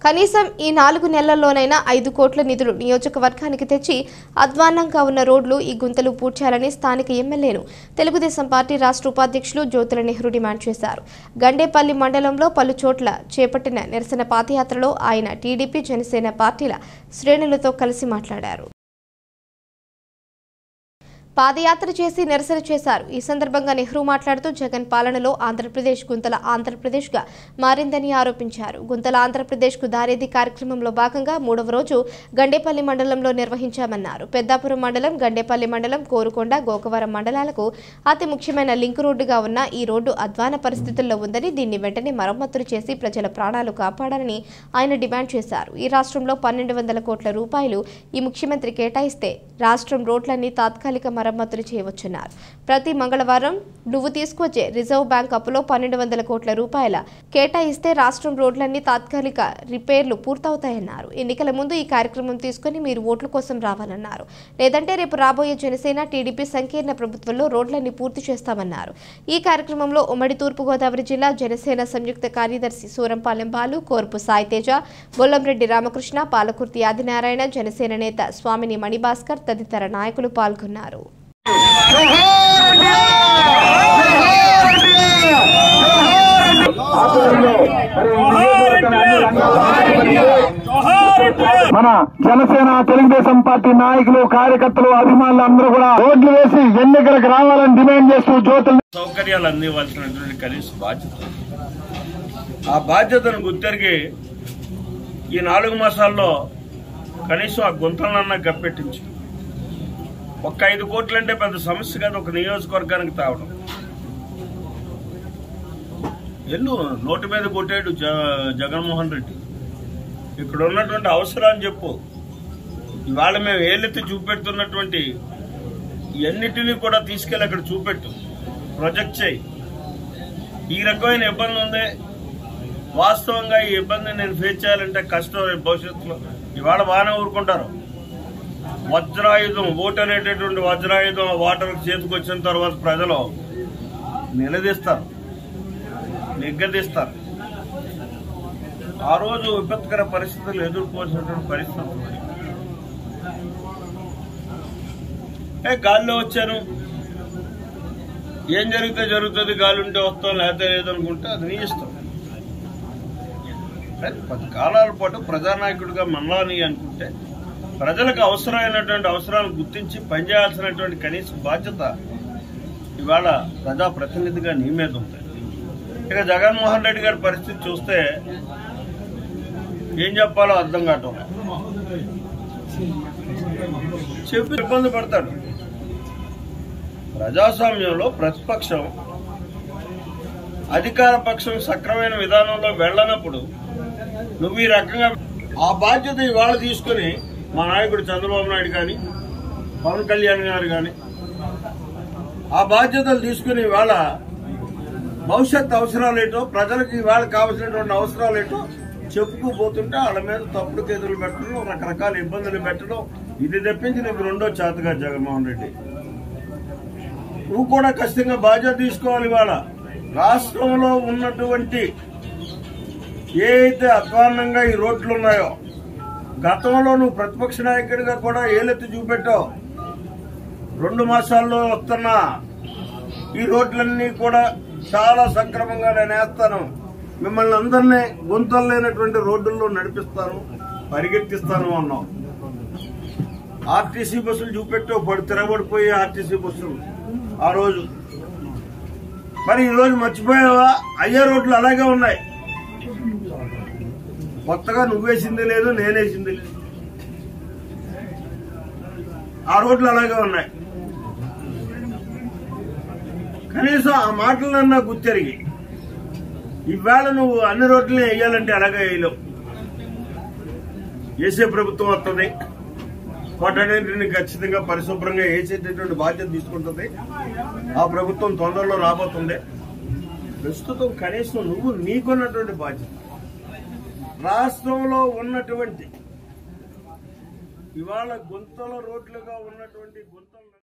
కనీసం ఈ నాలుగు నెలల్లోనైనా ఐదు కోట్ల నిధులు నియోజకవర్గానికి తెచ్చి అధ్వాన్నంగా ఉన్న రోడ్లు ఈ గుంతలు పూడ్చాలని స్థానిక ఎమ్మెల్యేను తెలుగుదేశం పార్టీ రాష్ట్ర ఉపాధ్యక్షులు జ్యోతుల నెహ్రూ డిమాండ్ చేశారు గండేపల్లి మండలంలో పలు చోట్ల చేపట్టిన నిరసన పాదయాత్రలో ఆయన టీడీపీ జనసేన పార్టీల శ్రేణులతో కలిసి మాట్లాడారు పాదయాత్ర చేసి నిరసన చేశారు ఈ సందర్భంగా నెహ్రూ మాట్లాడుతూ జగన్ పాలనలో ఆంధ్రప్రదేశ్ గుంతల ఆంధ్రప్రదేశ్గా మారిందని ఆరోపించారు గుంతల ఆంధ్రప్రదేశ్కు దారేది కార్యక్రమంలో భాగంగా మూడవ రోజు గండేపల్లి మండలంలో నిర్వహించామన్నారు పెద్దాపురం మండలం గండేపల్లి మండలం కోరుకొండ గోకవరం మండలాలకు అతి ముఖ్యమైన లింక్ రోడ్డుగా ఉన్న ఈ రోడ్డు అధ్వాన పరిస్థితుల్లో ఉందని దీన్ని వెంటనే మరమ్మతులు చేసి ప్రజల ప్రాణాలు కాపాడాలని ఆయన డిమాండ్ చేశారు ఈ రాష్ట్రంలో పన్నెండు వందల కోట్ల రూపాయలు ఈ ముఖ్యమంత్రి కేటాయిస్తే రాష్ట్రం రోడ్లన్నీ తాత్కాలిక మరమ్మతులు చేయవచ్చున్నారు ప్రతి మంగళవారం నువ్వు తీసుకొచ్చే రిజర్వ్ బ్యాంక్ అప్పులో పన్నెండు వందల కోట్ల రూపాయల కేటాయిస్తే రాష్ట్రం రోడ్లన్నీ తాత్కాలిక రిపేర్లు పూర్తవుతాయన్నారు ఎన్నికల ముందు ఈ కార్యక్రమం తీసుకుని మీరు ఓట్ల కోసం రావాలన్నారు లేదంటే రేపు రాబోయే జనసేన టీడీపీ సంకీర్ణ ప్రభుత్వంలో రోడ్లన్నీ పూర్తి చేస్తామన్నారు ఈ కార్యక్రమంలో ఉమ్మడి తూర్పుగోదావరి జిల్లా జనసేన సంయుక్త కార్యదర్శి సూరంపాలెం బాలు కోర్పు సాయితేజ బొల్లంరెడ్డి రామకృష్ణ పాలకుర్తి ఆదినారాయణ జనసేన నేత స్వామిని మణిభాస్కర్ తదితర నాయకులు పాల్గొన్నారు మన జనసేన తెలుగుదేశం పార్టీ నాయకులు కార్యకర్తలు అభిమానులు అందరూ కూడా ఓట్లు వేసి ఎన్నికలకు రావాలని డిమాండ్ చేస్తూ జ్యోతులు సౌకర్యాలు అందివ్వాల్సినటువంటి కనీస బాధ్యత ఆ బాధ్యతను గుర్తెరిగి ఈ నాలుగు మాసాల్లో కనీసం ఆ గుంతలన్నా గప్పెట్టించి ఒక్క ఐదు కోట్లు అంటే పెద్ద సమస్య కాదు ఒక నియోజకవర్గానికి తావడం ఎల్లు నోటి మీద కొట్టాడు జ- జగన్మోహన్ రెడ్డి ఇక్కడ ఉన్నటువంటి అవసరాన్ని చెప్పు ఇవాళ మేము ఏళ్ళెత్తి చూపెడుతున్నటువంటి ఎన్నిటినీ కూడా తీసుకెళ్ళి అక్కడ చూపెట్టు ప్రొజెక్ట్ చేయి ఈ రకమైన ఇబ్బంది ఉంది వాస్తవంగా ఈ ఇబ్బందిని నేను ఫేస్ చేయాలంటే కష్టం రేపు భవిష్యత్తులో ఇవాళ బాగానే ఊరుకుంటారు వజ్రాయుధం ఓటు అనేటటువంటి వజ్రాయుధం వాటర్ చేతికి వచ్చిన తర్వాత ప్రజలు నిలదీస్తారు నిగ్గదీస్తారు ఆ రోజు విపత్కర పరిస్థితులు ఎదుర్కోవాల్సినటువంటి పరిస్థితి ఉంది. ఏ గాల్లో వచ్చాను ఏం జరిగితే జరుగుతుంది గాలి ఉంటే వస్తాం లేకపోతే లేదనుకుంటే అది నీ ఇష్టం కానీ పది కాలాల పాటు ప్రజానాయకుడిగా మనలాని అనుకుంటే ప్రజలకు అవసరమైనటువంటి అవసరాలను గుర్తించి పనిచేయాల్సినటువంటి కనీస బాధ్యత ఇవాళ ప్రజాప్రతినిధిగా నీ మీద ఉంది ఇక జగన్మోహన్ రెడ్డి గారి పరిస్థితి చూస్తే ఏం చెప్పాలో అర్థం కావటం చెప్పి ఇబ్బంది పడతాడు ప్రజాస్వామ్యంలో ప్రతిపక్షం అధికార పక్షం సక్రమైన విధానంలో వెళ్ళనప్పుడు నువ్వు ఈ రకంగా ఆ బాధ్యత ఇవాళ తీసుకుని మా నాయకుడు చంద్రబాబు నాయుడు కానీ పవన్ కళ్యాణ్ గారు కానీ ఆ బాధ్యతలు తీసుకుని ఇవాళ భవిష్యత్ అవసరాలేటో ప్రజలకు ఇవాళ కావాల్సినటువంటి అవసరాలేటో చెప్పుకుపోతుంటే వాళ్ళ మీద తప్పుడు కేసులు పెట్టడం రకరకాల ఇబ్బందులు పెట్టడం ఇది తెప్పించి నీకు రెండో చేతగా జగన్మోహన్ రెడ్డి నువ్వు కూడా ఖచ్చితంగా బాధ్యత తీసుకోవాలి ఇవాళ రాష్ట్రంలో ఉన్నటువంటి ఏ అయితే అధ్వాన్నంగా ఈ రోడ్లు ఉన్నాయో గతంలో నువ్వు ప్రతిపక్ష నాయకుడిగా కూడా ఏలెత్తి చూపెట్టావు రెండు మాసాల్లో వస్తున్న ఈ రోడ్లన్నీ కూడా చాలా సక్రమంగా నేను వేస్తాను మిమ్మల్ని అందరినీ గుంతలు లేనటువంటి రోడ్డుల్లో నడిపిస్తాను పరిగెత్తిస్తాను అన్నావు ఆర్టీసీ బస్సులు చూపెట్టు పడి తిరగబడిపోయి ఆర్టీసీ బస్సులు ఆ రోజు మరి ఈ రోజు మర్చిపోయావా అయ్యే రోడ్లు అలాగే ఉన్నాయి కొత్తగా నువ్వేసింది లేదు నేనేసింది లేదు ఆ రోడ్లు అలాగే ఉన్నాయి కనీసం ఆ మాటలన్నా గుర్తెరిగి ఈవేళ నువ్వు అన్ని రోడ్లని వేయాలంటే అలాగే వేయలేవు వేసే ప్రభుత్వం వస్తుంది వాటన్నింటిని ఖచ్చితంగా పరిశుభ్రంగా వేసేటటువంటి బాధ్యత తీసుకుంటుంది ఆ ప్రభుత్వం తొందరలో రాబోతుంది ప్రస్తుతం కనీసం నువ్వు నీకున్నటువంటి బాధ్యత రాష్ట్రంలో ఉన్నటువంటి ఇవాళ గుంతల రోడ్లుగా ఉన్నటువంటి గుంతలు